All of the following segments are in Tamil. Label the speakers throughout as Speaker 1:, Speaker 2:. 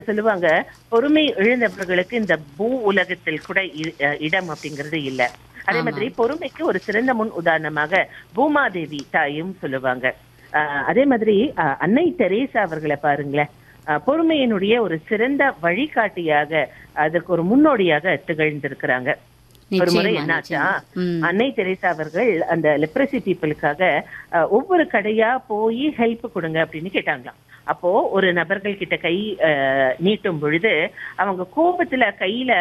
Speaker 1: சொல்லுவாங்க பொறுமை இழந்தவர்களுக்கு இந்த பூ உலகத்தில் கூட இ- அஹ் இடம் அப்படிங்கிறது இல்ல அதே
Speaker 2: ஆமா.
Speaker 1: மாதிரி பொறுமைக்கு ஒரு சிறந்த முன் உதாரணமாக பூமாதேவி தாயும் சொல்லுவாங்க அஹ் அதே மாதிரி அஹ் அன்னை தெரேசா அவர்களை பாருங்களேன் அஹ் பொறுமையினுடைய ஒரு சிறந்த வழிகாட்டியாக அதுக்கு ஒரு முன்னோடியாக திகழ்ந்திருக்கிறாங்க ஒரு முறை
Speaker 2: நிச்சயமா
Speaker 1: என்னாச்சா
Speaker 2: நிச்சயமா. ம்.
Speaker 1: அன்னை தெரேசா அவர்கள் அந்த லெப்ரசி பீப்புளுக்காக அஹ், ஒவ்வொரு கடையா போய் ஹெல்ப் கொடுங்க அப்படின்னு கேட்டாங்களாம் அப்போ ஒரு நபர்கள் கிட்ட கை அஹ், நீட்டும் பொழுது அவங்க கோபத்துல கையில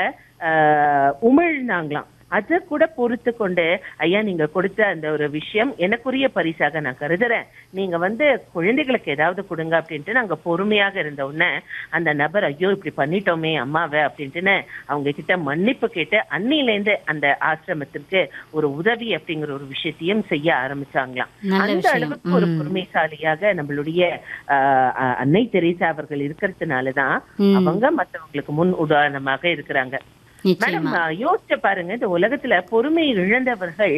Speaker 1: அஹ், உமிழ்ந்தாங்களாம் அதை கூட பொறுத்து கொண்டு ஐயா நீங்க கொடுத்த அந்த ஒரு விஷயம் எனக்குரிய பரிசாக நான் கருதுறேன் நீங்க வந்து குழந்தைகளுக்கு ஏதாவது கொடுங்க அப்படின்ட்டு நாங்க பொறுமையாக இருந்த உடனே அந்த நபர் ஐயோ இப்படி பண்ணிட்டோமே அம்மாவை அப்படின்ட்டுன்னு அவங்க கிட்ட மன்னிப்பு கேட்டு அன்னிலேருந்து அந்த ஆசிரமத்திற்கு ஒரு உதவி அப்படிங்கிற ஒரு விஷயத்தையும் செய்ய ஆரம்பிச்சாங்களாம்
Speaker 2: நல்ல
Speaker 1: அந்த
Speaker 2: விஷயம்.
Speaker 1: அளவுக்கு ஒரு
Speaker 2: ம்.
Speaker 1: பொறுமைசாலியாக நம்மளுடைய ஆஹ், ஆஹ், அன்னை தெரேசா அவர்கள் இருக்கிறதுனாலதான்
Speaker 2: ம்.
Speaker 1: அவங்க மத்தவங்களுக்கு முன் உதாரணமாக இருக்கிறாங்க மேடம்
Speaker 2: நிச்சயமா
Speaker 1: ஆஹ், யோசிச்சு பாருங்க இந்த உலகத்துல பொறுமை இழந்தவர்கள்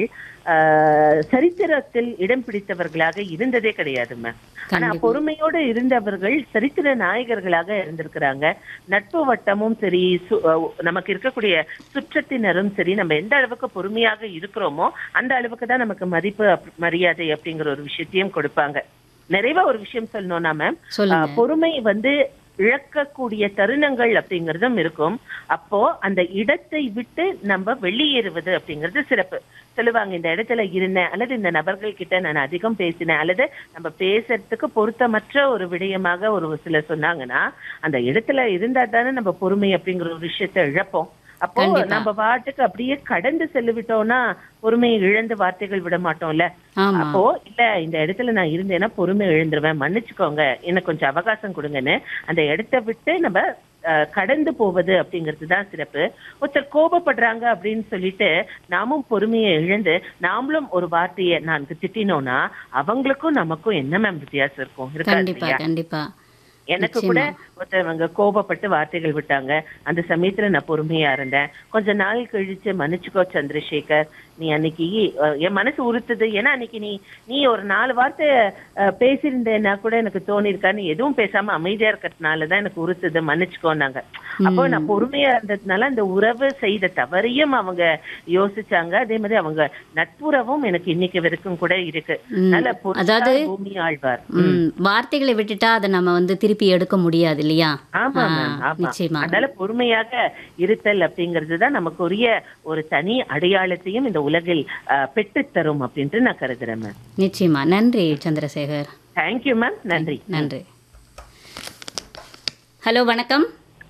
Speaker 1: ஆஹ், சரித்திரத்தில் இடம் பிடித்தவர்களாக இருந்ததே கிடையாது மேம் ஆனா
Speaker 2: கண்டிப்பா.
Speaker 1: பொறுமையோடு இருந்தவர்கள் சரித்திர நாயகர்களாக இருந்திருக்கிறாங்க நட்பு வட்டமும் சரி சு- அஹ் நமக்கு இருக்கக்கூடிய சுற்றத்தினரும் சரி நம்ம எந்த அளவுக்கு பொறுமையாக இருக்கிறோமோ அந்த அளவுக்கு தான் நமக்கு மதிப்பு அப்- மரியாதை அப்படிங்கிற ஒரு விஷயத்தையும் கொடுப்பாங்க நிறைவா ஒரு விஷயம் சொல்லணும்னா மேம்
Speaker 2: சொல்லுங்க
Speaker 1: ஆஹ் பொறுமை வந்து இழக்கக்கூடிய தருணங்கள் அப்படிங்கறதும் இருக்கும் அப்போ அந்த இடத்தை விட்டு நம்ம வெளியேறுவது அப்படிங்கிறது சிறப்பு சொல்லுவாங்க இந்த இடத்துல இருந்தேன் அல்லது இந்த நபர்கள் கிட்ட நான் அதிகம் பேசினேன் அல்லது நம்ம பேசுறதுக்கு பொருத்தமற்ற ஒரு விடயமாக ஒரு சிலர் சொன்னாங்கன்னா அந்த இடத்துல இருந்தா தானே நம்ம பொறுமை அப்படிங்கிற ஒரு விஷயத்தை இழப்போம் அப்போ
Speaker 2: கண்டிப்பா.
Speaker 1: நம்ம பாட்டுக்கு அப்படியே கடந்து செல்லு விட்டோம்னா பொறுமையை இழந்து வார்த்தைகள் விட மாட்டோம்ல
Speaker 2: ஆமா
Speaker 1: அப்போ இல்ல இந்த இடத்துல நான் இருந்தேன்னா பொறுமை இழந்துருவேன் மன்னிச்சுக்கோங்க எனக்கு கொஞ்சம் அவகாசம் கொடுங்கன்னு அந்த இடத்த விட்டு நம்ம அஹ், கடந்து போவது அப்படிங்கிறது தான் சிறப்பு ஒருத்தர் கோபப்படுறாங்க அப்படின்னு சொல்லிட்டு நாமும் பொறுமையை இழந்து நாமளும் ஒரு வார்த்தையை நான்கு திட்டினோம்னா அவங்களுக்கும் நமக்கும் என்ன மேம் வித்தியாசம் இருக்கும் இருக்காது
Speaker 2: கண்டிப்பா
Speaker 1: இல்லையா?
Speaker 2: கண்டிப்பா
Speaker 1: எனக்கு கூட ஒருத்தவங்க கோபப்பட்டு வார்த்தைகள் விட்டாங்க அந்த சமயத்துல நான் பொறுமையா இருந்தேன் கொஞ்ச நாள் கழிச்சு மன்னிச்சுக்கோ சந்திரசேகர் நீ அன்னைக்கு அஹ், என் மனசு உறுத்துது ஏன்னா அன்னைக்கு நீ நீ ஒரு நாலு வார்த்தை அஹ், பேசியிருந்தேன்னா கூட எனக்கு தோணிருக்கா நீ எதுவும் பேசாம அமைதியா இருக்கிறதுனாலதான் எனக்கு உறுத்துது மன்னிச்சுக்கோன்னாங்க அப்போ நான் பொறுமையா இருந்ததுனால அந்த உறவு செய்த தவறையும் அவங்க யோசிச்சாங்க அதே மாதிரி அவங்க நட்புறவும் எனக்கு இன்னைக்கு வரைக்கும் கூட இருக்கு
Speaker 2: ம்.
Speaker 1: நல்ல பொறுத்தார்
Speaker 2: அதாவது-
Speaker 1: பூமி ஆழ்வார்
Speaker 2: ம் வார்த்தைகளை விட்டுட்டா அதை நம்ம வந்து திருப்பி எடுக்க முடியாது இல்லையா
Speaker 1: ஆமா
Speaker 2: ஆ,
Speaker 1: மேம் ஆமா
Speaker 2: நிச்சயமா
Speaker 1: அதனால பொறுமையாக இருத்தல் அப்படிங்கிறது தான் நமக்குரிய ஒரு தனி அடையாளத்தையும் இந்த உலகில் அஹ், பெற்றுத் தரும் அப்படின்ட்டு நான் கருதுறேன் மேம்
Speaker 2: நிச்சயமா நன்றி சந்திரசேகர்
Speaker 1: தேங்க்யூ மேம் நன்றி
Speaker 2: நன்றி ஹலோ வணக்கம்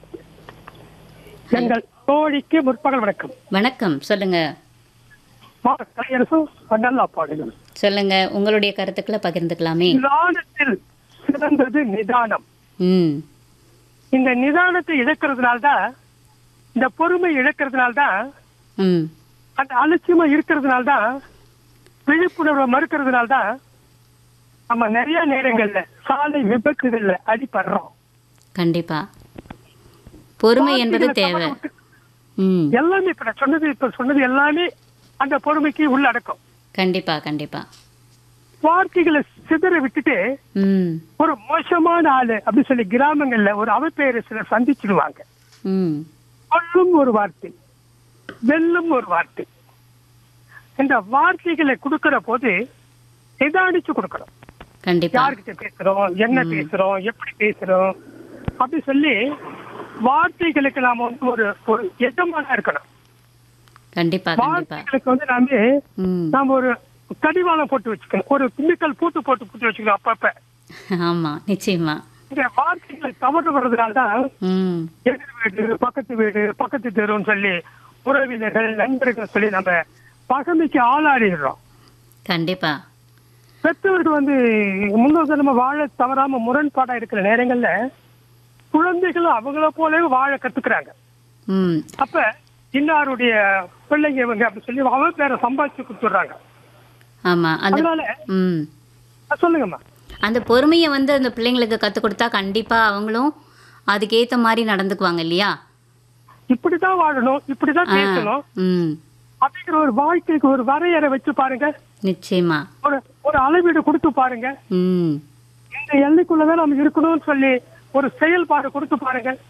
Speaker 3: எங்கள் தோழிக்கு முற்பகல் வணக்கம்
Speaker 2: வணக்கம் சொல்லுங்க
Speaker 3: மா கலையரசு நல்லா பாடுங்கள்
Speaker 2: சொல்லுங்க உங்களுடைய கருத்துக்களை பகிர்ந்துக்கலாமே
Speaker 3: நிதானத்தில் சிறந்தது நிதானம்
Speaker 2: ம்
Speaker 3: இந்த நிதானத்தை இழக்கிறதுனால்தான் இந்த பொறுமை இழக்கிறதுனால்தான்
Speaker 2: ம்
Speaker 3: அந்த அலட்சியமா இருக்கிறதுனால்தான் விழிப்புணர்வை மறுக்கிறதுனால்தான் நம்ம நிறைய நேரங்கள்ல சாலை விபத்துகள்ல அடிபடுறோம்
Speaker 2: கண்டிப்பா பொறுமை என்பது தேவை ம்
Speaker 3: எல்லாமே இப்ப நான் சொன்னது இப்ப சொன்னது எல்லாமே அந்த பொறுமைக்கு உள்ளடக்கம்
Speaker 2: கண்டிப்பா கண்டிப்பா
Speaker 3: வார்த்தைகளை சிதற விட்டுட்டு
Speaker 2: ம்
Speaker 3: ஒரு மோசமான ஆளு அப்படின்னு சொல்லி கிராமங்கள்ல ஒரு அவப்பெயரை சிலர் சந்திச்சிடுவாங்க
Speaker 2: ம்
Speaker 3: கொல்லும் ஒரு வார்த்தை வெல்லும் ஒரு வார்த்தை இந்த வார்த்தைகளை கொடுக்கிற போது நிதானிச்சு கொடுக்கணும்
Speaker 2: கண்டிப்பா
Speaker 3: யார்கிட்ட பேசுறோம் என்ன பேசுறோம் எப்படி பேசுறோம் அப்படி சொல்லி வார்த்தைகளுக்கு நாம வந்து ஒரு ஒரு எஜமானா இருக்கணும்
Speaker 2: கண்டிப்பா கண்டிப்பா
Speaker 3: வார்த்தைகளுக்கு வந்து நாம
Speaker 2: ம்
Speaker 3: நாம ஒரு கடிவாளம் போட்டு வச்சுக்கணும் ஒரு துணிக்கல் பூட்டு போட்டு போட்டு வச்சுக்கணும் அப்பப்ப
Speaker 2: ஆமா நிச்சயமா
Speaker 3: இந்த வார்த்தைகளை தவறு வர்றதுனால தான்
Speaker 2: ம்
Speaker 3: எதிர் வீடு பக்கத்து வீடு பக்கத்து தெருன்னு சொல்லி உறவினர்கள் நண்பர்கள் சொல்லி நம்ம பகமைக்கு ஆளாடிடுறோம்
Speaker 2: கண்டிப்பா
Speaker 3: பெற்றவர்கள் வந்து முன்னோர் நம்ம வாழ தவறாம முரண்பாடா இருக்கிற நேரங்கள்ல குழந்தைகளும் அவங்கள போலவே வாழ கத்துக்கிறாங்க
Speaker 2: ம்
Speaker 3: அப்ப இன்னாருடைய பிள்ளைங்க இவங்க அப்படி சொல்லி அவன் பேரை சம்பாதிச்சு கொடுத்துடுறாங்க
Speaker 2: ஆமா அந்த
Speaker 3: அதனால
Speaker 2: ம்
Speaker 3: அஹ் சொல்லுங்கம்மா
Speaker 2: அந்த பொறுமையை வந்து அந்த பிள்ளைங்களுக்கு கற்றுக் கொடுத்தா கண்டிப்பா அவங்களும் அதுக்கேத்த மாதிரி நடந்துக்குவாங்க இல்லையா
Speaker 3: இப்படிதான் வாழணும் இப்படிதான்
Speaker 2: ஆ,
Speaker 3: பேசணும்
Speaker 2: ம்
Speaker 3: அப்படிங்கிற ஒரு வாழ்க்கைக்கு ஒரு வரையறை வச்சு பாருங்க
Speaker 2: நிச்சயமா
Speaker 3: ஒரு ஒரு அளவீடு கொடுத்து பாருங்க
Speaker 2: ம்
Speaker 3: இந்த எல்லைக்குள்ளதான் நம்ம இருக்கணும்னு சொல்லி ஒரு செயல்பாடு கொடுத்து பாருங்கள்